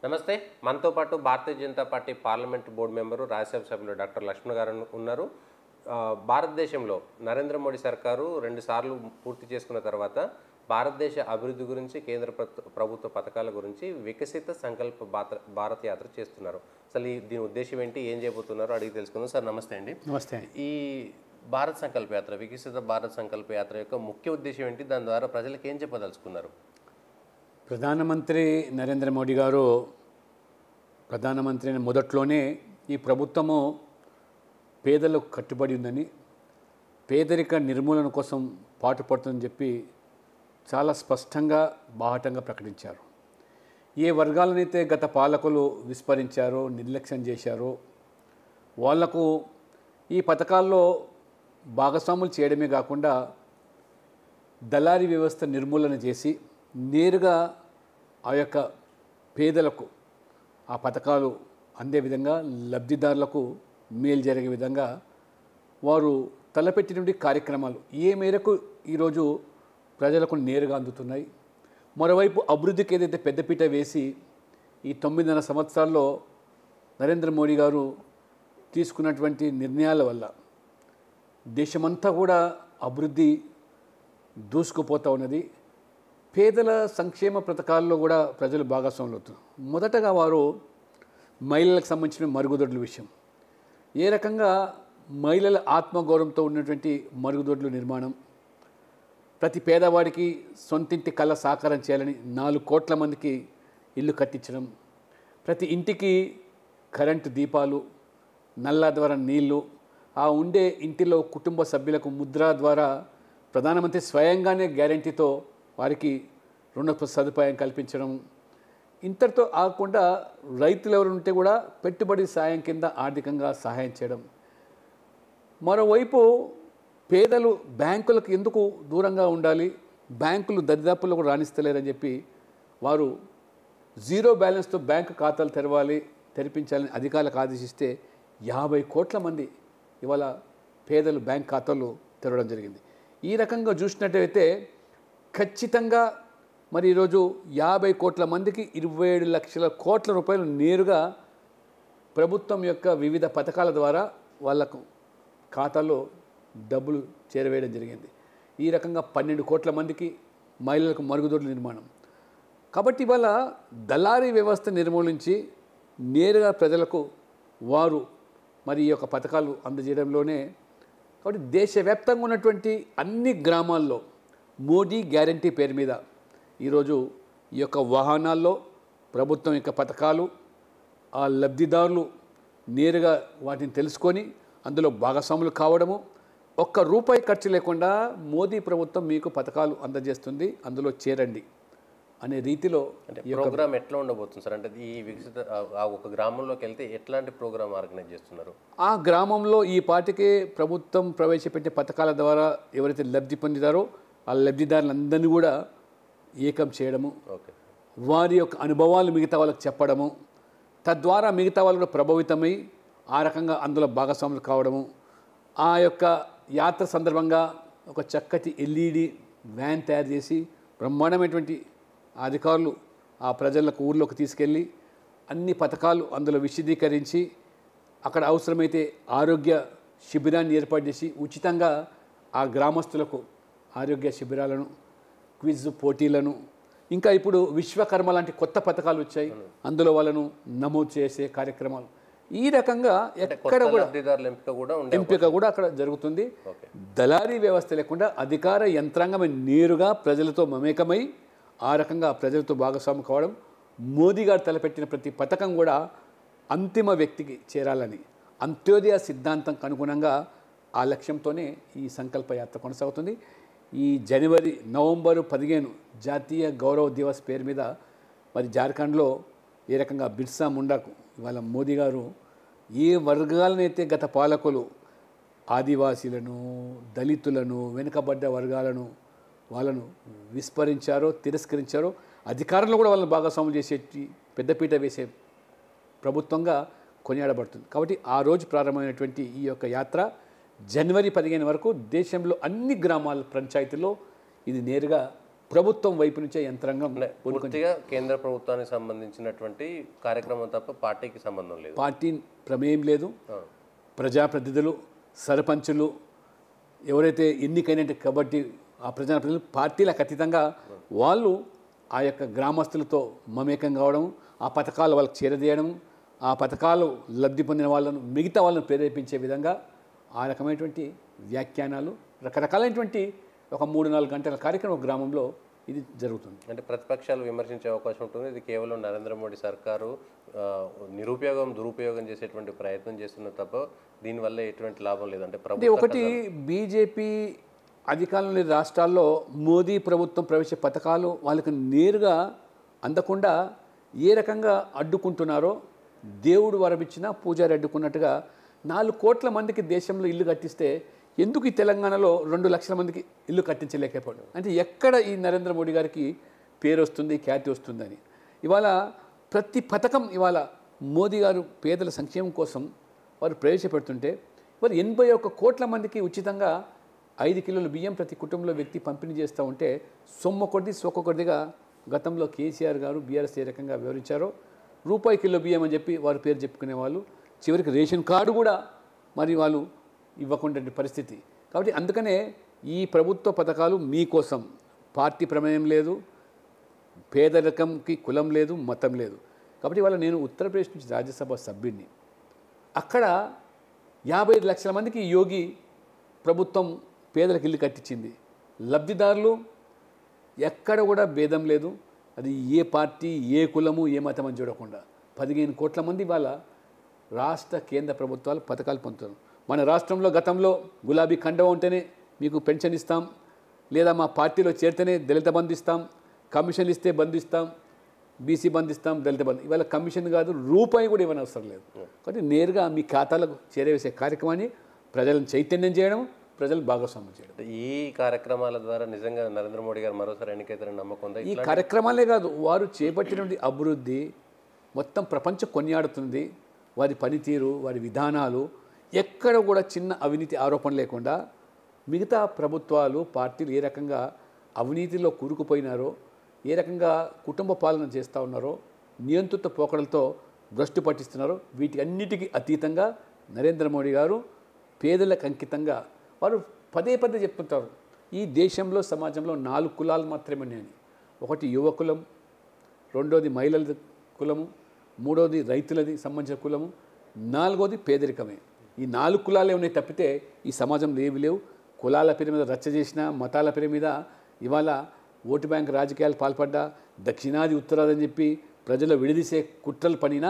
నమస్తే మనతో పాటు Bharatiya Janata Party parliament board member Rajya Sabha సభ్యులు డాక్టర్ లక్ష్మణ్ గారు ఉన్నారు ఆ, భారతదేశంలో నరేంద్ర మోడీ సర్కారు రెండు సార్లు పూర్తి చేసుకున్న తర్వాత భారతదేశ అభివృద్ధి గురించి కేంద్ర ప్రభు- ప్రభుత్వ పథకాల గురించి వికసిత సంకల్ప భారత భారత యాత్ర చేస్తున్నారు అసలు ఈ దీని ఉద్దేశం ఏంటి ఏం చేయబోతున్నారో అడిగి తెలుసుకుందాం సార్ నమస్తే అండి నమస్తే ఈ భారత్ సంకల్ప యాత్ర వికసిత భారత్ సంకల్ప యాత్ర యొక్క ముఖ్య ఉద్దేశం ఏంటి దాని ద్వారా ప్రజలకు ఏం చెప్పదలుచుకున్నారు ప్రధానమంత్రి నరేంద్ర మోడీ గారు ప్రధానమంత్రి అయిన మొదట్లోనే ఈ ప్రభుత్వము పేదలకు కట్టుబడి ఉందని పేదరిక నిర్మూలన కోసం పాటుపడుతుందని చెప్పి చాలా స్పష్టంగా బాహటంగా ప్రకటించారు ఏ వర్గాలనైతే గత పాలకులు విస్మరించారో నిర్లక్ష్యం చేశారో వాళ్లకు ఈ పథకాల్లో భాగస్వాములు చేయడమే కాకుండా దళారీ వ్యవస్థ నిర్మూలన చేసి నేరుగా ఆ యొక్క పేదలకు ఆ పథకాలు అందే విధంగా లబ్ధిదారులకు మేలు జరిగే విధంగా వారు తలపెట్టినటువంటి కార్యక్రమాలు ఏ మేరకు ఈరోజు ప్రజలకు నేరుగా అందుతున్నాయి మరోవైపు అభివృద్ధికి ఏదైతే పెద్దపీట వేసి ఈ తొమ్మిదిన్నర సంవత్సరాల్లో నరేంద్ర మోడీ గారు తీసుకున్నటువంటి నిర్ణయాల వల్ల దేశమంతా కూడా అభివృద్ధి దూసుకుపోతూ ఉన్నది పేదల సంక్షేమ పథకాల్లో కూడా ప్రజలు భాగస్వాములు అవుతున్నారు మొదటగా వారు మహిళలకు సంబంధించిన మరుగుదొడ్ల విషయం ఏ రకంగా మహిళల ఆత్మగౌరవంతో ఉన్నటువంటి మరుగుదొడ్ల నిర్మాణం ప్రతి పేదవాడికి సొంతింటి కళ సాకారం చేయాలని నాలుగు కోట్ల మందికి ఇల్లు కట్టించడం ప్రతి ఇంటికి కరెంటు దీపాలు నల్లా ద్వారా నీళ్లు ఆ ఉండే ఇంటిలో కుటుంబ సభ్యులకు ముద్ర ద్వారా ప్రధానమంత్రి స్వయంగానే గ్యారంటీతో వారికి రుణ సదుపాయం కల్పించడం ఇంతటితో ఆగకుండా రైతులు ఎవరు ఉంటే కూడా పెట్టుబడి సాయం కింద ఆర్థికంగా సహాయం చేయడం మరోవైపు పేదలు బ్యాంకులకు ఎందుకు దూరంగా ఉండాలి బ్యాంకులు దరిదాపులకు రాణిస్తలేరని చెప్పి వారు జీరో బ్యాలెన్స్తో బ్యాంకు ఖాతాలు తెరవాలి తెరిపించాలని అధికారులకు ఆదేశిస్తే యాభై కోట్ల మంది ఇవాళ పేదలు బ్యాంక్ ఖాతాలు తెరవడం జరిగింది ఈ రకంగా చూసినట్టయితే ఖచ్చితంగా మరి ఈరోజు యాభై కోట్ల మందికి ఇరవై ఏడు లక్షల కోట్ల రూపాయలు నేరుగా ప్రభుత్వం యొక్క వివిధ పథకాల ద్వారా వాళ్ళకు ఖాతాలో డబ్బులు చేరవేయడం జరిగింది ఈ రకంగా పన్నెండు కోట్ల మందికి మహిళలకు మరుగుదొడ్ల నిర్మాణం కాబట్టి ఇవాళ దళారీ వ్యవస్థ నిర్మూలించి నేరుగా ప్రజలకు వారు మరి ఈ యొక్క పథకాలు అందజేయడంలోనే కాబట్టి దేశవ్యాప్తంగా ఉన్నటువంటి అన్ని గ్రామాల్లో మోడీ గ్యారంటీ పేరు మీద ఈరోజు ఈ యొక్క వాహనాల్లో ప్రభుత్వం యొక్క పథకాలు ఆ లబ్ధిదారులు నేరుగా వాటిని తెలుసుకొని అందులో భాగస్వాములు కావడము ఒక్క రూపాయి ఖర్చు లేకుండా మోదీ ప్రభుత్వం మీకు పథకాలు అందజేస్తుంది అందులో చేరండి అనే రీతిలో అంటే ప్రోగ్రామ్ ఎట్లా ఉండబోతుంది సార్ అంటే ఈ వికసిత ఆ- ఆ ఒక గ్రామంలోకి వెళ్తే ఎట్లాంటి ప్రోగ్రామ్ ఆర్గనైజ్ చేస్తున్నారు ఆ గ్రామంలో ఈ పాటికే ప్రభుత్వం ప్రవేశపెట్టే పథకాల ద్వారా ఎవరైతే లబ్ధి పొందుతారో ఆ లబ్ధిదారులందరినీ కూడా ఏకం చేయడము ఓకే వారి యొక్క అనుభవాలు మిగతా వాళ్ళకి చెప్పడము తద్వారా మిగతా వాళ్ళు కూడా ప్రభావితమై ఆ రకంగా అందులో భాగస్వాములు కావడము ఆ యొక్క యాత్ర సందర్భంగా ఒక చక్కటి ఎల్ఈడి వ్యాన్ తయారు చేసి బ్రహ్మాండమైనటువంటి అధికారులు ఆ ప్రజలకు ఊర్లోకి తీసుకెళ్ళి అన్ని పథకాలు అందులో విశదీకరించి అక్కడ అవసరమైతే ఆరోగ్య శిబిరాన్ని ఏర్పాటు చేసి ఉచితంగా ఆ గ్రామస్తులకు ఆరోగ్య శిబిరాలను క్విజ్ పోటీలను ఇంకా ఇప్పుడు విశ్వకర్మ లాంటి కొత్త పథకాలు వచ్చాయి అందులో వాళ్ళను నమోదు చేసే కార్యక్రమాలు ఈ రకంగా ఎక్కడ కొత్త కూడా లబ్ధిదారుల ఎంపిక కూడా ఉండే ఎంపిక కూడా అక్కడ జరుగుతుంది ఓకే దళారీ వ్యవస్థ లేకుండా అధికార యంత్రాంగం నేరుగా ప్రజలతో మమేకమై ఆ రకంగా ప్రజలతో భాగస్వామి కావడం మోదీ గారు తలపెట్టిన ప్రతి పథకం కూడా అంతిమ వ్యక్తికి చేరాలని అంత్యోదయ సిద్ధాంతం అనుగుణంగా ఆ లక్ష్యంతోనే ఈ సంకల్ప యాత్ర కొనసాగుతుంది ఈ జనవరి నవంబరు పదిహేను జాతీయ గౌరవ దివస్ పేరు మీద మరి జార్ఖండ్లో ఏ రకంగా బిర్సా ముండాకు ఇవాళ మోదీ గారు ఏ వర్గాలనైతే గత పాలకులు ఆదివాసీలను దళితులను వెనుకబడ్డ వర్గాలను వాళ్ళను విస్మరించారో తిరస్కరించారో అధికారంలో కూడా వాళ్ళని భాగస్వాములు చేసేటి పెద్దపీట వేసే ప్రభుత్వంగా కొనియాడబడుతుంది కాబట్టి ఆ రోజు ప్రారంభమైనటువంటి ఈ యొక్క యాత్ర జనవరి పదిహేను వరకు దేశంలో అన్ని గ్రామాల పంచాయతీల్లో ఇది నేరుగా ప్రభుత్వం వైపు నుంచే యంత్రాంగం అంటే పూర్తిగా కేంద్ర ప్రభుత్వానికి సంబంధించినటువంటి కార్యక్రమం తప్ప పార్టీకి సంబంధం లేదు పార్టీ ప్రమేయం లేదు ఆ. ప్రజాప్రతినిధులు సర్పంచులు ఎవరైతే ఎన్నికైనట్టు కాబట్టి ఆ ప్రజాప్రతినిధులు పార్టీలకు అతీతంగా వాళ్ళు ఆ యొక్క గ్రామస్తులతో మమేకం కావడం ఆ పథకాలు వాళ్ళకి చేరదీయడం ఆ పథకాలు లబ్ధి పొందిన వాళ్ళను మిగతా వాళ్ళను ప్రేరేపించే విధంగా ఆ రకమైనటువంటి వ్యాఖ్యానాలు రకరకాలైనటువంటి ఒక మూడు నాలుగు గంటల కార్యక్రమం గ్రామంలో ఇది జరుగుతుంది అంటే ప్రతిపక్షాలు విమర్శించే అవకాశం ఉంటుంది ఇది కేవలం నరేంద్ర మోడీ సర్కారు ఆ, నిరుపయోగం దురుపయోగం చేసేటువంటి ప్రయత్నం చేస్తున్న తప్ప దీనివల్ల ఎటువంటి లాభం లేదు అంటే అంటే ప్రభుత్వ ఒకటి బీజేపీ అధికారంలో లేని రాష్ట్రాల్లో మోదీ ప్రభుత్వం ప్రవేశ పథకాలు వాళ్ళకి నేరుగా అందకుండా ఏ రకంగా అడ్డుకుంటున్నారో దేవుడు వరమిచ్చినా పూజారి అడ్డుకున్నట్టుగా నాలుగు కోట్ల మందికి దేశంలో ఇల్లు కట్టిస్తే ఎందుకు ఈ తెలంగాణలో రెండు లక్షల మందికి ఇల్లు కట్టించలేకపోయాడు అంటే ఎక్కడ ఈ నరేంద్ర మోడీ గారికి పేరు వస్తుంది ఖ్యాతి వస్తుందని ఇవాళ ప్రతి పథకం ఇవాళ మోదీ గారు పేదల సంక్షేమం కోసం వారు ప్రవేశపెడుతుంటే వారు ఎనభై ఒక్క కోట్ల మందికి ఉచితంగా ఐదు కిలోల బియ్యం ప్రతి కుటుంబంలో వ్యక్తి పంపిణీ చేస్తూ ఉంటే సొమ్మ కొద్ది సొక్క కొద్దిగా గతంలో కేసీఆర్ గారు బీఆర్ఎస్ ఏ రకంగా వివరించారో రూపాయి కిలో బియ్యం అని చెప్పి వారు పేరు చెప్పుకునే వాళ్ళు చివరికి రేషన్ కార్డు కూడా మరి వాళ్ళు ఇవ్వకుండా పరిస్థితి కాబట్టి అందుకనే ఈ ప్రభుత్వ పథకాలు మీకోసం పార్టీ ప్రమేయం లేదు పేదరికంకి కులం లేదు మతం లేదు కాబట్టి ఇవాళ నేను ఉత్తరప్రదేశ్ నుంచి రాజ్యసభ సభ్యుడిని అక్కడ యాభై ఐదు లక్షల మందికి యోగి ప్రభుత్వం పేదలకు ఇల్లు కట్టించింది లబ్ధిదారులు ఎక్కడ కూడా భేదం లేదు అది ఏ పార్టీ ఏ కులము ఏ మతం అని చూడకుండా పదిహేను కోట్ల మంది వాళ్ళ రాష్ట్ర కేంద్ర ప్రభుత్వాలు పథకాలు పొందుతారు మన రాష్ట్రంలో గతంలో గులాబీ కండవ ఉంటేనే మీకు పెన్షన్ ఇస్తాం లేదా మా పార్టీలో చేరితేనే దళిత బంధు ఇస్తాం కమిషన్ ఇస్తే బంధు ఇస్తాం బీసీ బంధు ఇస్తాం దళిత బంధు ఇవాళ కమిషన్ కాదు రూపాయి కూడా ఇవ్వని అవసరం లేదు కాబట్టి నేరుగా మీ ఖాతాలకు చేరవేసే కార్యక్రమాన్ని ప్రజలను చైతన్యం చేయడం ప్రజలు భాగస్వామ్యం చేయడం ఈ కార్యక్రమాల ద్వారా నిజంగా నరేంద్ర మోడీ గారు మరోసారి ఎన్నికైతారని నమ్మకం ఉందా ఈ కార్యక్రమాలే కాదు వారు చేపట్టినటువంటి అభివృద్ధి మొత్తం ప్రపంచం కొనియాడుతుంది వారి పనితీరు వారి విధానాలు ఎక్కడ కూడా చిన్న అవినీతి ఆరోపణ లేకుండా మిగతా ప్రభుత్వాలు పార్టీలు ఏ రకంగా అవినీతిలో కూరుకుపోయినారో ఏ రకంగా కుటుంబ పాలన చేస్తూ ఉన్నారో నియంత్రిత పోకడలతో భ్రష్టు పట్టిస్తున్నారో వీటి అన్నిటికీ అతీతంగా నరేంద్ర మోడీ గారు పేదలకు అంకితంగా వారు పదే పదే చెప్తుంటారు ఈ దేశంలో సమాజంలో నాలుగు కులాలు మాత్రమే ఉన్నాయని ఒకటి యువకులం రెండోది మహిళల కులము మూడోది రైతులది సంబంధించిన కులము నాలుగోది పేదరికమే ఈ నాలుగు కులాలే ఉన్నాయి తప్పితే ఈ సమాజంలో ఏవి లేవు కులాల పేరు మీద రచ్చ చేసిన మతాల పేరు మీద ఇవాళ ఓటు బ్యాంక్ రాజకీయాలు పాల్పడ్డా దక్షిణాది ఉత్తరాది అని చెప్పి ప్రజలు విడదీసే కుట్రలు పనినా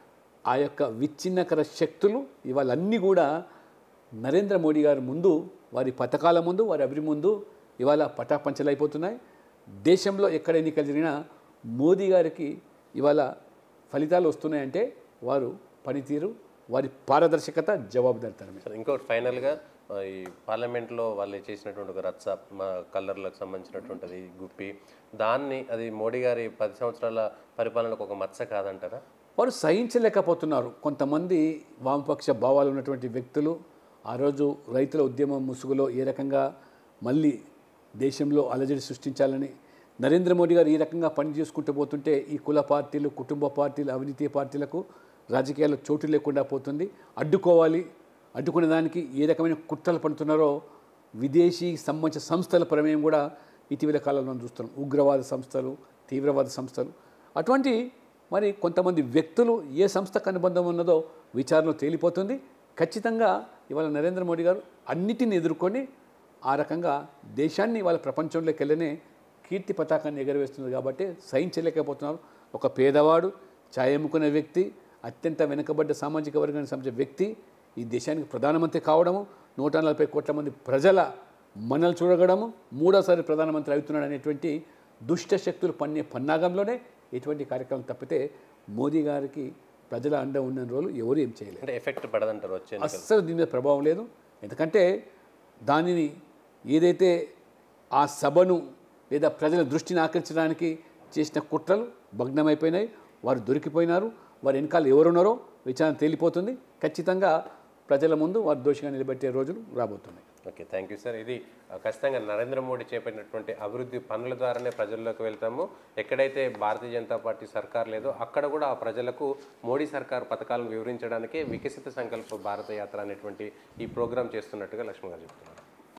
ఆ యొక్క విచ్ఛిన్నకర శక్తులు ఇవాళ అన్నీ కూడా నరేంద్ర మోడీ గారి ముందు వారి పథకాల ముందు వారి అభివృద్ధి ముందు ఇవాళ పటాపంచలైపోతున్నాయి దేశంలో ఎక్కడ ఎన్నికలు జరిగినా మోదీ గారికి ఇవాళ ఫలితాలు వస్తున్నాయంటే వారు పనితీరు వారి పారదర్శకత జవాబుదారితనమే సరే ఇంకొకటి ఫైనల్గా ఆ, ఈ పార్లమెంట్లో వాళ్ళు చేసినటువంటి ఒక రచ్చ మా కలర్లకు సంబంధించినటువంటిది గుప్పి దాన్ని అది మోడీ గారి పది సంవత్సరాల పరిపాలనకు ఒక మచ్చ కాదంటారా వారు సహించలేకపోతున్నారు కొంతమంది వామపక్ష భావాలు ఉన్నటువంటి వ్యక్తులు ఆ రోజు రైతుల ఉద్యమం ముసుగులో ఏ రకంగా మళ్ళీ దేశంలో అలజడి సృష్టించాలని నరేంద్ర మోడీ గారు ఈ రకంగా పని చేసుకుంటూ పోతుంటే ఈ కుల పార్టీలు కుటుంబ పార్టీలు అవినీతి పార్టీలకు రాజకీయాల్లో చోటు లేకుండా పోతుంది అడ్డుకోవాలి అడ్డుకునే దానికి ఏ రకమైన కుట్రలు పడుతున్నారో విదేశీ సంబంధించిన సంస్థల ప్రమేయం కూడా ఇటీవల కాలంలో మనం చూస్తున్నాం ఉగ్రవాద సంస్థలు తీవ్రవాద సంస్థలు అటువంటి మరి కొంతమంది వ్యక్తులు ఏ సంస్థకు అనుబంధం ఉన్నదో విచారణలో తేలిపోతుంది ఖచ్చితంగా ఇవాళ నరేంద్ర మోడీ గారు అన్నిటిని ఎదుర్కొని ఆ రకంగా దేశాన్ని వాళ్ళ ప్రపంచంలోకి వెళ్ళనే కీర్తి పతాకాన్ని ఎగరవేస్తున్నారు కాబట్టి సహించలేకపోతున్నారు ఒక పేదవాడు ఛాయ్ అమ్ముకునే వ్యక్తి అత్యంత వెనుకబడ్డ సామాజిక వర్గానికి సంబంధించిన వ్యక్తి ఈ దేశానికి ప్రధానమంత్రి కావడము నూట నలభై కోట్ల మంది ప్రజల మనలు చూడగడము మూడోసారి ప్రధానమంత్రి అవుతున్నాడు అనేటువంటి దుష్ట శక్తులు పన్నే పన్నాగంలోనే ఎటువంటి కార్యక్రమం తప్పితే మోదీ గారికి ప్రజల అండ ఉన్న రోజులు ఎవరు ఏం చేయలేరు అంటే ఎఫెక్ట్ పడదంటారు వచ్చే ఎన్నికలు. అస్సలు దీని మీద ప్రభావం లేదు ఎందుకంటే దానిని ఏదైతే ఆ సభను లేదా ప్రజల దృష్టిని ఆకర్షించడానికి చేసిన కుట్రలు భగ్నమైపోయినాయి వారు దొరికిపోయినారు వారి వెనకాల ఎవరున్నారో విచారణ తేలిపోతుంది ఖచ్చితంగా ప్రజల ముందు వారు దోషిగా నిలబెట్టే రోజులు రాబోతున్నాయి ఓకే థ్యాంక్ యూ సార్ ఇది ఆ, ఖచ్చితంగా నరేంద్ర మోడీ చేపట్టినటువంటి అభివృద్ధి పనుల ద్వారానే ప్రజల్లోకి వెళ్తాము ఎక్కడైతే భారతీయ జనతా పార్టీ సర్కార్ లేదో అక్కడ కూడా ఆ ప్రజలకు మోడీ సర్కార్ పథకాలను వివరించడానికే వికసిత సంకల్ప భారత యాత్ర అనేటువంటి ఈ ప్రోగ్రాం చేస్తున్నట్టుగా లక్ష్మణ్ గారు చెప్తున్నారు